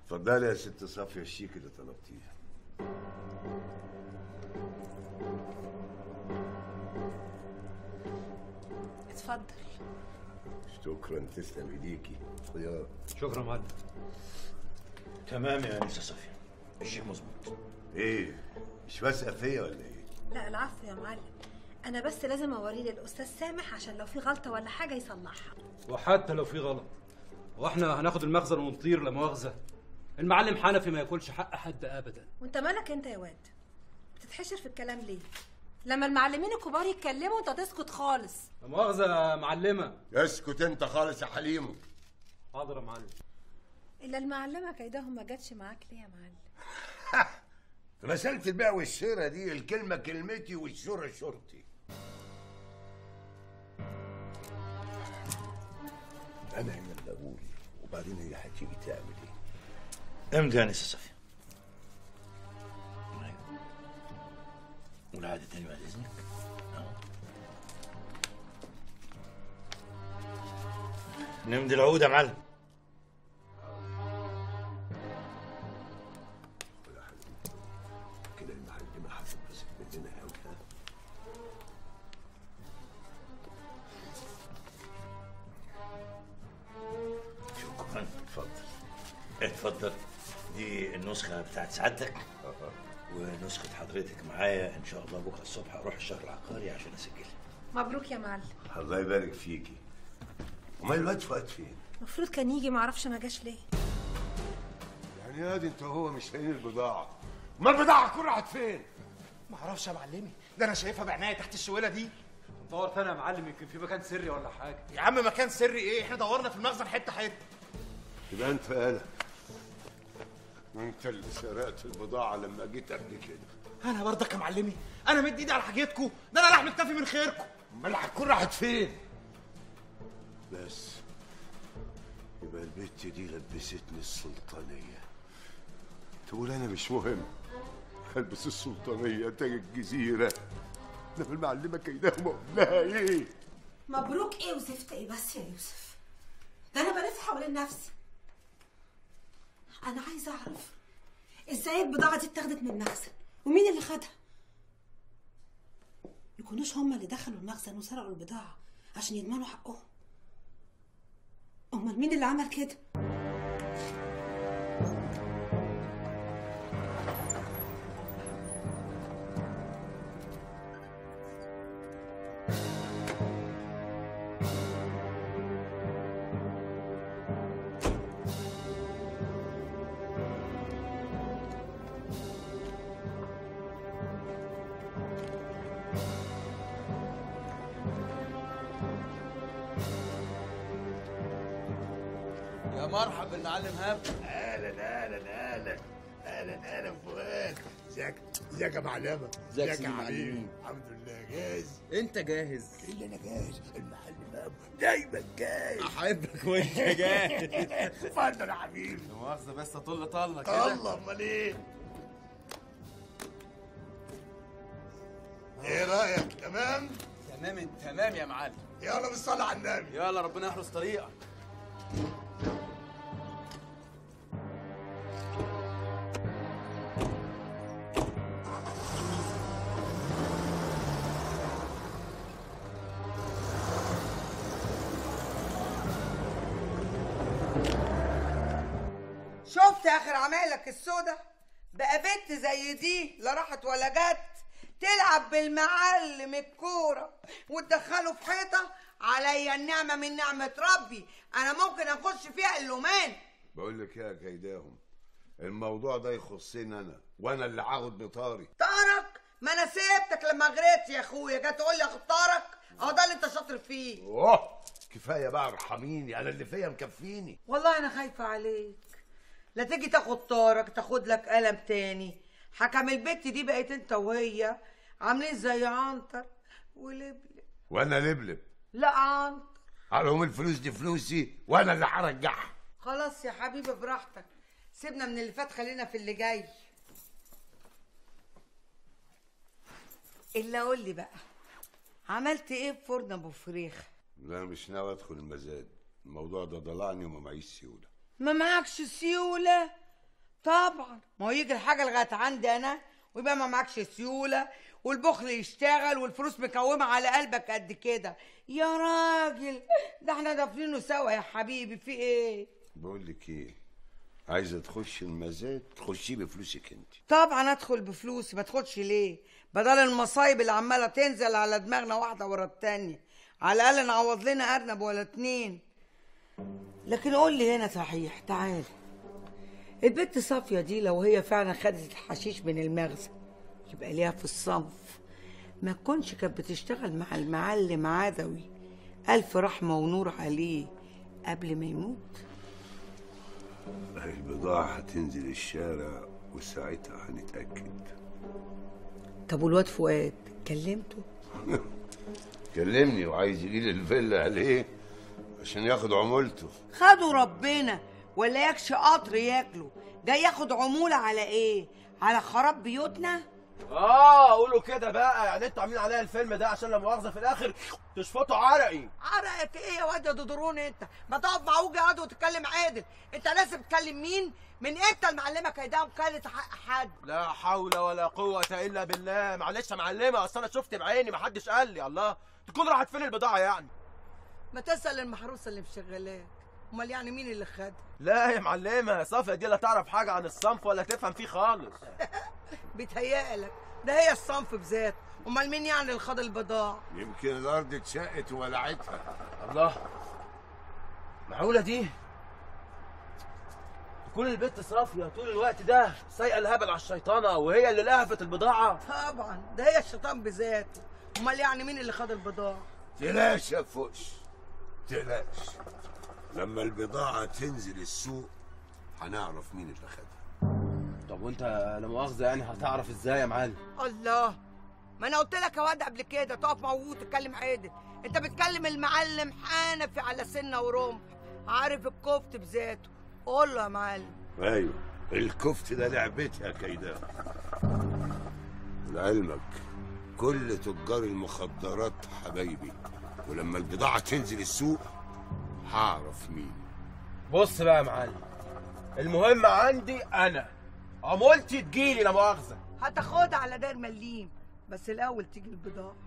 اتفضلي يا ست صافية الشيك اللي طلبتيه اتفضل شكرا تسلم ايديكي خيار شكرا يا معلم تمام يا انسه صافيه الشيء مظبوط ايه مش واثقه فيا ولا ايه لا العفو يا معلم انا بس لازم اوريه للاستاذ سامح عشان لو في غلطه ولا حاجه يصلحها وحتى لو في غلط واحنا هناخد المخزن ونطير لا مؤاخذه المعلم حنفي ما ياكلش حق حد ابدا وانت مالك انت يا واد بتتحشر في الكلام ليه لما المعلمين الكبار يتكلموا انت تسكت خالص لا مؤاخذه يا معلمه اسكت انت خالص يا حليم حاضر يا معلم الا المعلمه كيدهم ما جاتش معاك ليه يا معلم في مسألة البيع والشراء دي الكلمة كلمتي والشورى شرطي أنا هنا اللي أقول وبعدين هي هتيجي تعمل إيه؟ امضي يا انسه صافيه ايوه والعادة تاني بعد اذنك أهو. نمضي العقود يا معلم كده المحل ما هتنبسط مننا أوي ها؟ شكرا اتفضل اتفضل دي النسخة بتاعت سعادتك ونسخة حضرتك معايا إن شاء الله بكرة الصبح أروح الشهر العقاري عشان أسجلها مبروك يا معلم الله يبارك فيكي أمال الواد فؤاد فين؟ المفروض كان يجي معرفش ما جاش ليه يعني يا دي أنت وهو مش لاقيين البضاعة أمال البضاعة كل راحت فين؟ ما اعرفش يا معلمي ده انا شايفها بعناية تحت السويله دي ندور تاني يا معلم يمكن في مكان سري ولا حاجه يا عم مكان سري ايه احنا دورنا في المخزن حته حته يبقى أنت قالك وأنت اللي سرقت البضاعة لما جيت قبل كده انا برضك يا معلمي انا مدي ايدي على حاجتكم ده انا لحم اكتفي من خيركم امال هتكون راحت فين؟ بس يبقى البت دي لبستني السلطانية تقول أنا مش مهم هلبس السلطانية تاج الجزيرة إنما المعلمة كيدهم أقول لها إيه؟ مبروك ايه وزفت ايه بس يا يوسف ده انا بلف حوالين نفسي انا عايزه اعرف ازاي البضاعه دي اتاخدت من المخزن ومين اللي خدها يكونوش هما اللي دخلوا المخزن وسرقوا البضاعه عشان يضمنوا حقهم امال مين اللي عمل كده يا مرحبا بالمعلم هاب أهلا أهلا أهلا أهلا أهلا فؤاد ازيك ازيك يا معلمة ازيك يا ازيك يا سيدي حبيبي معلمين؟ الحمد لله جاهز انت جاهز اللي أنا جاهز المعلم أبو دايما جاهز احبك وانت جاهز اتفضل يا حبيبي لا مؤاخذه بس اطل طله كده الله امال ايه ايه رايك تمام تمام تمام يا معلم يلا بالصلاه على النبي يلا ربنا يحرس طريقك شفت اخر عمايلك السودا بقى بنت زي دي لا راحت ولا جت تلعب بالمعلم الكوره وتدخله في حيطه عليا النعمه من نعمه ربي انا ممكن اخش فيها اللومان بقول لك يا كيداهم الموضوع ده يخصني انا وانا اللي هاخد بطاري طارق ما انا سيبتك لما غرقت يا اخويا جاي تقول لي يا اخد طارق اهو ده اللي انت شاطر فيه اوه كفايه بقى ارحميني انا اللي فيا مكفيني والله انا خايفه عليك لا تيجي تاخد طارق تاخد لك قلم تاني حكم البت دي بقيت انت وهي عاملين زي عنتر ولبلب وانا لبلب لا عنتر عليهم الفلوس دي فلوسي وانا اللي هرجعها خلاص يا حبيبي براحتك سيبنا من اللي فات خلينا في اللي جاي الا قول لي بقى عملت ايه في فرن ابو فريخ لا مش ناوي ادخل المزاد الموضوع ده ضلعني وما معيش سيوله ما معكش سيوله طبعا ما هو يجي الحاجه لغايه عندي انا ويبقى ما معكش سيوله والبخل يشتغل والفلوس مكومه على قلبك قد كده يا راجل ده احنا دافنينه سوا يا حبيبي في ايه بقول لك ايه عايزه تخش المزاد تخشي بفلوسك انت طبعا ادخل بفلوسي ما ادخلش ليه بدل المصايب اللي عماله تنزل على دماغنا واحده ورا التانيه على الاقل نعوض لنا ارنب ولا اتنين لكن قول لي هنا صحيح تعالى البت صافيه دي لو هي فعلا خدت الحشيش من المخزن يبقى ليها في الصنف ما تكونش كانت بتشتغل مع المعلم عدوي الف رحمه ونور عليه قبل ما يموت البضاعه هتنزل الشارع وساعتها هنتاكد طب والواد فؤاد كلمته كلمني وعايز يجي لي الفيلا عليه عشان ياخد عمولته خدوا ربنا ولا يكش قطر ياكله جاي ياخد عمولة على ايه على خراب بيوتنا اه قولوا كده بقى يعني انتوا عاملين عليا الفيلم ده عشان لا مؤاخذه في الاخر تشفطوا عرقي عرقك ايه يا واد يا دودرون انت ما تقف مع وجه قاعد وتتكلم عادل انت لازم تكلم مين من امتى المعلمه كيدها وكالة حق حد لا حول ولا قوه الا بالله معلش يا معلمه اصل انا شفت بعيني ما حدش قال لي الله تكون راحت فين البضاعه يعني ما تسأل المحروسة اللي مشغلاك امال يعني مين اللي خدها لا يا معلمه صافيه دي لا تعرف حاجه عن الصنف ولا تفهم فيه خالص بيتهيألك ده هي الصنف بذات امال مين يعني اللي خد البضاعة يمكن الارض اتشقت وولعتها الله معقوله دي تكون البت صافيه طول الوقت ده سايقه الهبل على الشيطانه وهي اللي لهفت البضاعه طبعا ده هي الشيطان بذاته امال يعني مين اللي خد البضاعة تلاش يا فوش تلاش لما البضاعة تنزل السوق هنعرف مين اللي خدها طب وانت لا مؤاخذه يعني هتعرف ازاي يا معلم الله ما انا قلت لك يا واد قبل كده تقف موجود تتكلم عادل انت بتكلم المعلم حنفي على سنه ورمح عارف الكفت بذاته قول له يا معلم ايوه الكفت ده لعبتها كيدا لعلمك كل تجار المخدرات حبايبي ولما البضاعة تنزل السوق هعرف مين بص بقى يا معلم المهم عندي انا عمولتي تجيلي لا مؤاخذه هتاخدها على داير مليم بس الاول تيجي البضاعه